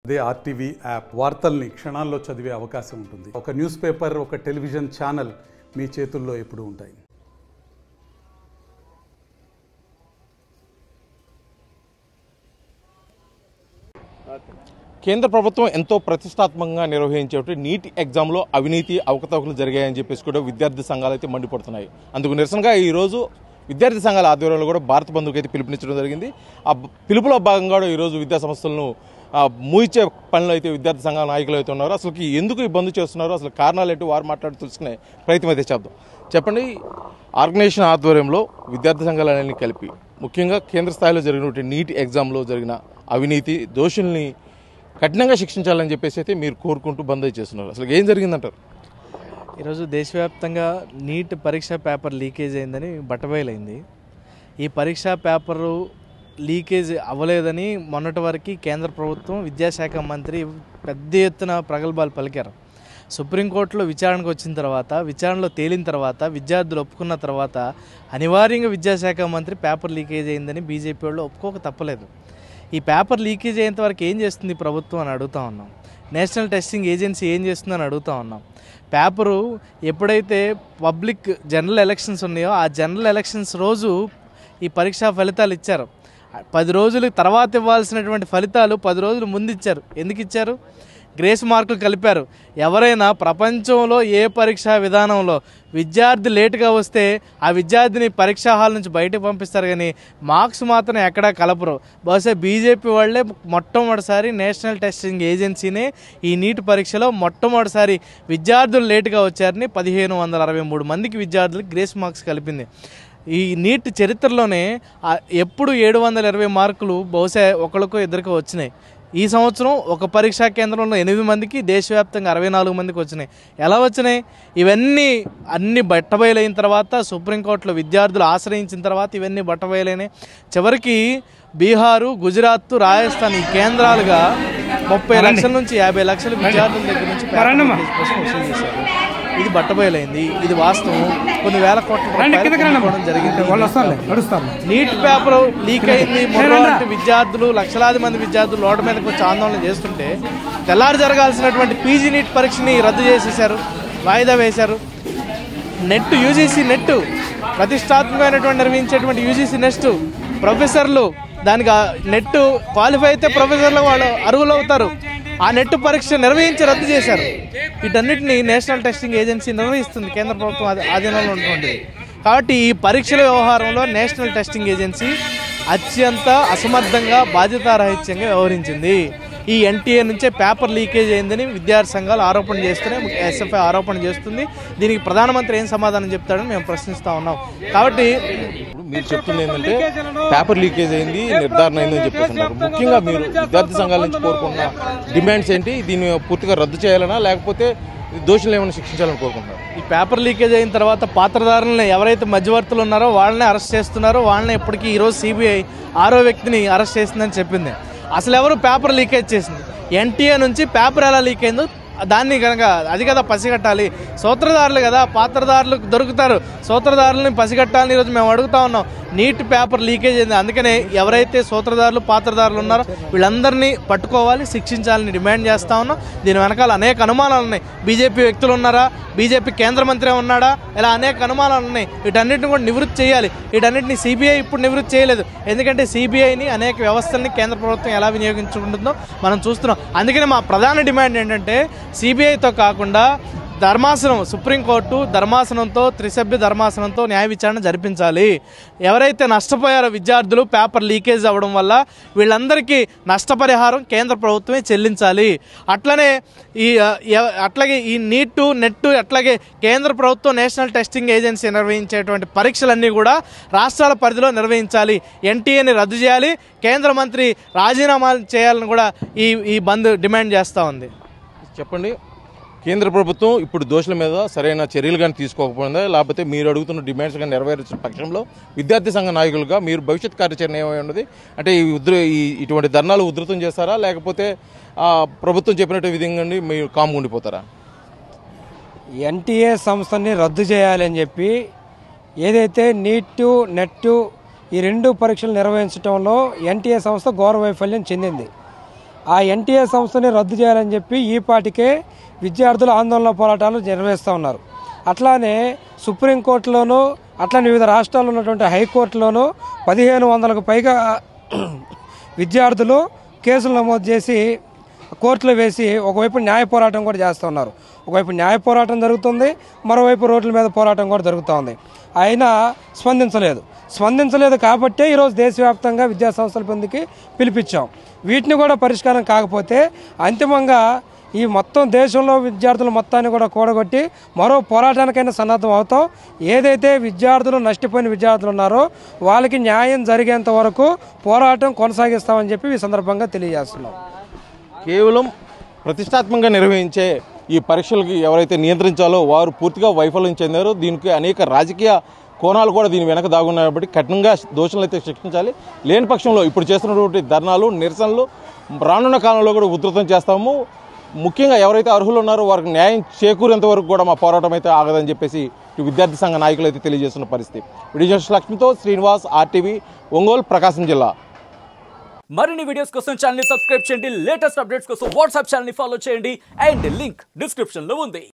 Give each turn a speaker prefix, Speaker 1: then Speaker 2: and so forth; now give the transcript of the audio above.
Speaker 1: అదే RTV app వార్తల్ని క్షణాల్లో చదివే అవకాశం ఉంటుంది ఒక న్యూస్ పేపర్ ఒక టెలివిజన్ ఛానల్ మీ చేతుల్లో ఎప్పుడూ ఉంటాయి
Speaker 2: కేంద్ర ప్రభుత్వం ఎంతో ప్రతిష్టాత్మకంగా నిర్వహించే నీట్ ఎగ్జామ్లో అవినీతి అవకతవకలు జరిగాయని చెప్పేసి కూడా విద్యార్థి సంఘాలు అయితే మండిపడుతున్నాయి అందుకు నిరసనగా ఈరోజు విద్యార్థి సంఘాల ఆధ్వర్యంలో కూడా భారత బంధువుకి అయితే పిలుపునిచ్చడం జరిగింది ఆ బ- పిలుపులో భాగంగా కూడా ఈరోజు విద్యా సంస్థలను ఆ, మూయించే పనిలో అయితే విద్యార్థి సంఘాల నాయకులు అయితే ఉన్నారు అసలు ఎందుకు ఈ బంద్ చేస్తున్నారు అసలు కారణాలు ఏంటి వారు మాట్లాడి తెలుసుకునే ప్రయత్నం అయితే చేద్దాం చెప్పండి ఆర్గనైజేషన్ ఆధ్వర్యంలో విద్యార్థి సంఘాలన్నీ కలిపి ముఖ్యంగా కేంద్ర స్థాయిలో జరిగినటువంటి నీట్ ఎగ్జామ్లో జరిగిన అవినీతి దోషుల్ని కఠినంగా శిక్షించాలని చెప్పేసి అయితే మీరు కోరుకుంటూ బంద్ అయితే చేస్తున్నారు అసలు ఏం జరిగిందంటారు
Speaker 3: ఈరోజు దేశవ్యాప్తంగా నీట్ పరీక్ష పేపర్ లీకేజ్ అయిందని బట్టబయలైంది ఈ పరీక్షా పేపరు లీకేజ్ అవ్వలేదని మొన్నటి వరకు కేంద్ర ప్రభుత్వం విద్యాశాఖ మంత్రి పెద్ద ఎత్తున ప్రగల్భాలు పలికారు సుప్రీంకోర్టులో విచారణకు వచ్చిన తర్వాత విచారణలో తేలిన తర్వాత విద్యార్థులు ఒప్పుకున్న తర్వాత అనివార్యంగా విద్యాశాఖ మంత్రి పేపర్ లీకేజ్ అయిందని బీజేపీ వాళ్ళు ఒప్పుకోక తప్పలేదు ఈ పేపర్ లీకేజ్ అయ్యేంత వరకు ఏం చేస్తుంది ప్రభుత్వం అని అడుగుతా ఉన్నాం నేషనల్ టెస్టింగ్ ఏజెన్సీ ఏం చేస్తుందని అడుగుతా ఉన్నాం పేపరు ఎప్పుడైతే పబ్లిక్ జనరల్ ఎలక్షన్స్ ఉన్నాయో ఆ జనరల్ ఎలక్షన్స్ రోజు ఈ పరీక్షా ఫలితాలు ఇచ్చారు పది రోజుల తర్వాత ఇవ్వాల్సినటువంటి ఫలితాలు పది రోజులు ముందు ఇచ్చారు ఎందుకు ఇచ్చారు గ్రేస్ మార్కులు కలిపారు ఎవరైనా ప్రపంచంలో ఏ పరీక్షా విధానంలో విద్యార్థి లేటుగా వస్తే ఆ విద్యార్థిని పరీక్షా హాల్ నుంచి బయటకు పంపిస్తారు కానీ మార్క్స్ మాత్రం ఎక్కడా కలపరు బహుశా బీజేపీ వాళ్ళే మొట్టమొదటిసారి నేషనల్ టెస్టింగ్ ఏజెన్సీనే ఈ నీట్ పరీక్షలో మొట్టమొదటిసారి విద్యార్థులు లేటుగా వచ్చారని పదిహేను వందల అరవై మూడు మందికి విద్యార్థులకు గ్రేస్ మార్క్స్ కలిపింది ఈ నీట్ చరిత్రలోనే ఆ ఎప్పుడు ఏడు వందల ఇరవై మార్కులు బహుశా ఒకరికో ఇద్దరికో వచ్చినాయి ఈ సంవత్సరం ఒక పరీక్షా కేంద్రంలో ఎనిమిది మందికి దేశవ్యాప్తంగా అరవై నాలుగు మందికి వచ్చినాయి ఎలా వచ్చినాయి ఇవన్నీ అన్ని బట్టబయలైన తర్వాత సుప్రీంకోర్టులో విద్యార్థులు ఆశ్రయించిన తర్వాత ఇవన్నీ బట్టబయలైనాయి చివరికి బీహారు గుజరాత్ రాజస్థాన్ ఈ కేంద్రాలుగా ముప్పై లక్షల నుంచి యాభై లక్షల విద్యార్థుల దగ్గర నుంచి పేపర్ లీకేజ్ కోసం వసూలు చేశారు ఇది బట్టబయలైంది ఇది వాస్తవం కొన్ని వేల కోట్ల రూపాయలు కొనుక్కోవడం జరిగింది నీట్ పేపర్ లీక్ అయింది మొర్రో అంటే విద్యార్థులు లక్షలాది మంది విద్యార్థులు రోడ్డు మీదకి వచ్చి ఆందోళన చేస్తుంటే తెల్లారి జరగాల్సినటువంటి పీజీ నీట్ పరీక్షని రద్దు చేసేశారు వాయిదా వేశారు నెట్ యూజీసీ నెట్ ప్రతిష్టాత్మకమైనటువంటి నిర్వహించేటువంటి యూజీసీ నెక్స్ట్ ప్రొఫెసర్లు దానికి ఆ నెట్ క్వాలిఫై అయితే ప్రొఫెసర్లు వాళ్ళు అర్హులు అవుతారు ఆ నెట్ పరీక్ష నిర్వహించి రద్దు చేశారు వీటన్నిటిని నేషనల్ టెస్టింగ్ ఏజెన్సీ నిర్వహిస్తుంది కేంద్ర ప్రభుత్వం ఆధీ- ఆధీనంలో ఉన్నటువంటిది కాబట్టి ఈ పరీక్షల వ్యవహారంలో నేషనల్ టెస్టింగ్ ఏజెన్సీ అత్యంత అసమర్థంగా బాధ్యతారాహిత్యంగా వ్యవహరించింది ఈ ఎన్టీఏ నుంచే పేపర్ లీకేజ్ అయిందని విద్యార్థి సంఘాలు ఆరోపణ చేస్తున్నాయి ఎస్ఎఫ్ఐ ఆరోపణ చేస్తుంది దీనికి ప్రధానమంత్రి ఏం సమాధానం చెప్తాడని మేము ప్రశ్నిస్తా ఉన్నాం కాబట్టి
Speaker 2: ఇప్పుడు మీరు చెప్తుంది ఏంటంటే పేపర్ లీకేజ్ అయింది నిర్ధారణ అయిందని చెప్పేస్తున్నారు ముఖ్యంగా మీరు విద్యార్థి సంఘాల నుంచి కోరుకున్న డిమాండ్స్ ఏంటి దీన్ని పూర్తిగా రద్దు చేయాలనా లేకపోతే దోషులు ఏమైనా శిక్షించాలని కోరుకుంటున్నారు
Speaker 3: ఈ పేపర్ లీకేజ్ అయిన తర్వాత పాత్రదారులను ఎవరైతే మధ్యవర్తులు ఉన్నారో వాళ్ళని అరెస్ట్ చేస్తున్నారో వాళ్ళని ఇప్పటికీ ఈరోజు సిబిఐ ఆరో వ్యక్తిని అరెస్ట్ చేసిందని చెప్పింది అసలు ఎవరు పేపర్ లీకేజ్ చేసింది ఎన్టీఏ నుంచి పేపర్ ఎలా లీక్ అయిందో దాన్ని కనుక అది కదా పసిగట్టాలి సూత్రధారులు కదా పాత్రదారులు దొరుకుతారు సూత్రధారులని పసిగట్టాలని ఈరోజు మేము అడుగుతా ఉన్నాం నీట్ పేపర్ లీకేజ్ అయింది అందుకనే ఎవరైతే సూత్రధారులు పాత్రదారులు ఉన్నారో వీళ్ళందరినీ పట్టుకోవాలి శిక్షించాలని డిమాండ్ చేస్తా ఉన్నాం దీని వెనకాల అనేక అనుమానాలు ఉన్నాయి బీజేపీ వ్యక్తులు ఉన్నారా బీజేపీ కేంద్ర మంత్రి ఉన్నాడా ఇలా అనేక అనుమానాలు ఉన్నాయి వీటన్నిటిని కూడా నివృత్తి చేయాలి వీటన్నిటిని సిబిఐ ఇప్పుడు నివృత్తి చేయలేదు ఎందుకంటే సిబిఐని అనేక వ్యవస్థల్ని కేంద్ర ప్రభుత్వం ఎలా వినియోగించుకుంటుందో మనం చూస్తున్నాం అందుకని మా ప్రధాన డిమాండ్ ఏంటంటే సిబిఐతో కాకుండా ధర్మాసనం సుప్రీంకోర్టు ధర్మాసనంతో త్రిసభ్య ధర్మాసనంతో న్యాయ విచారణ జరిపించాలి ఎవరైతే నష్టపోయారో విద్యార్థులు పేపర్ లీకేజ్ అవ్వడం వల్ల వీళ్ళందరికీ నష్టపరిహారం కేంద్ర ప్రభుత్వమే చెల్లించాలి అట్లనే ఈ ఆ, ఎవ- అట్లాగే ఈ నీట్ నెట్ అట్లాగే కేంద్ర ప్రభుత్వం నేషనల్ టెస్టింగ్ ఏజెన్సీ నిర్వహించేటువంటి పరీక్షలన్నీ కూడా రాష్ట్రాల పరిధిలో నిర్వహించాలి ఎన్టీఏని రద్దు చేయాలి కేంద్ర మంత్రి రాజీనామా చేయాలని కూడా ఈ ఈ బంద్ డిమాండ్ చేస్తూ ఉంది
Speaker 2: చెప్పండి కేంద్ర ప్రభుత్వం ఇప్పుడు దోషుల మీద సరైన చర్యలు కానీ తీసుకోకపోయిందా లేకపోతే మీరు అడుగుతున్న డిమాండ్స్ కానీ నెరవేర్చిన పక్షంలో విద్యార్థి సంఘ నాయకులుగా మీరు భవిష్యత్ కార్యాచరణ ఏమై ఉన్నది అంటే ఈ ఉధృ ఈ ఇటువంటి ధర్నాలు ఉధృతం చేస్తారా లేకపోతే ఆ, ప్రభుత్వం చెప్పినట్టు విధంగా ఉండి మీరు కామ్గా ఉండిపోతారా
Speaker 4: ఎన్టీఏ సంస్థని రద్దు చేయాలని చెప్పి ఏదైతే నీట్ నెట్ ఈ రెండు పరీక్షలు నిర్వహించడంలో ఎన్టీఏ సంస్థ ఘోర వైఫల్యం చెందింది ఆ ఎన్టీఏ సంస్థని రద్దు చేయాలని చెప్పి ఈ పాటికే విద్యార్థులు ఆందోళన పోరాటాలు నిర్వహిస్తూ ఉన్నారు అట్లానే సుప్రీంకోర్టులోనూ అట్లానే వివిధ రాష్ట్రాల్లో ఉన్నటువంటి హైకోర్టులోనూ పదిహేను వందలకు పైగా విద్యార్థులు కేసులు నమోదు చేసి కోర్టులో వేసి ఒకవైపు న్యాయ పోరాటం కూడా చేస్తూ ఉన్నారు ఒకవైపు న్యాయ పోరాటం జరుగుతుంది మరోవైపు రోడ్ల మీద పోరాటం కూడా జరుగుతూ ఉంది అయినా స్పందించలేదు స్పందించలేదు కాబట్టే ఈరోజు దేశవ్యాప్తంగా విద్యా సంస్థల పొందికి పిలిపించాం వీటిని కూడా పరిష్కారం కాకపోతే అంతిమంగా ఈ మొత్తం దేశంలో విద్యార్థులు మొత్తాన్ని కూడా కూడగొట్టి మరో పోరాటానికైనా సన్నద్ధం అవుతాం ఏదైతే విద్యార్థులు నష్టపోయిన విద్యార్థులు ఉన్నారో వాళ్ళకి న్యాయం జరిగేంత వరకు పోరాటం కొనసాగిస్తామని చెప్పి ఈ సందర్భంగా తెలియజేస్తున్నాం
Speaker 2: కేవలం ప్రతిష్టాత్మకంగా నిర్వహించే ఈ పరీక్షలకి ఎవరైతే నియంత్రించాలో వారు పూర్తిగా వైఫల్యం చెందారో దీనికి అనేక రాజకీయ కోణాలు కూడా దీని వెనక దాగున్నాయి కాబట్టి కఠినంగా దోషులను అయితే శిక్షించాలి లేని పక్షంలో ఇప్పుడు చేస్తున్నటువంటి ధర్నాలు నిరసనలు రానున్న కాలంలో కూడా ఉధృతం చేస్తాము ముఖ్యంగా ఎవరైతే అర్హులు ఉన్నారో వారికి న్యాయం చేకూరేంత వరకు కూడా మా పోరాటం అయితే ఆగదని చెప్పేసి ఇటు విద్యార్థి సంఘ నాయకులు అయితే తెలియజేస్తున్న పరిస్థితి విడియో లక్ష్మితో శ్రీనివాస్ ఆర్టీవీ ఒంగోలు ప్రకాశం జిల్లా
Speaker 5: మరిన్ని వీడియోస్ కోసం ఛానల్ సబ్స్క్రైబ్ చేయండి లేటెస్ట్ అప్డేట్స్ కోసం వాట్సాప్ ఛానల్ ఫాలో చేయండి అండ్ లింక్ డిస్క్రిప్షన్ లో ఉంది